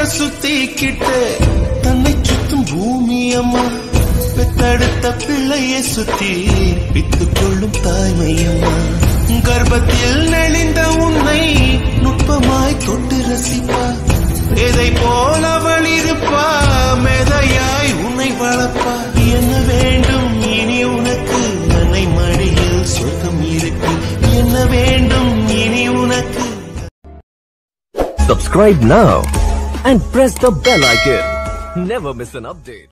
சுத்திக்கிட்டு தன்னை சுத்தும் பூமி அம்மா பெத்தெடுத்த பிள்ளையை சுத்தி வித்துக் கொள்ளும் தாய்மை அம்மா கர்ப்பத்தில் நெளிந்த உன்னை நுட்பமாய் தொட்டு ரசிப்பா எதை போல அவள் இருப்பா மெதையாய் உன்னை வளர்ப்பா என்ன வேண்டும் இனி உனக்கு அன்னை மடியில் சொர்க்கம் இருக்கு என்ன வேண்டும் இனி உனக்கு Subscribe now and press the bell icon. Never miss an update.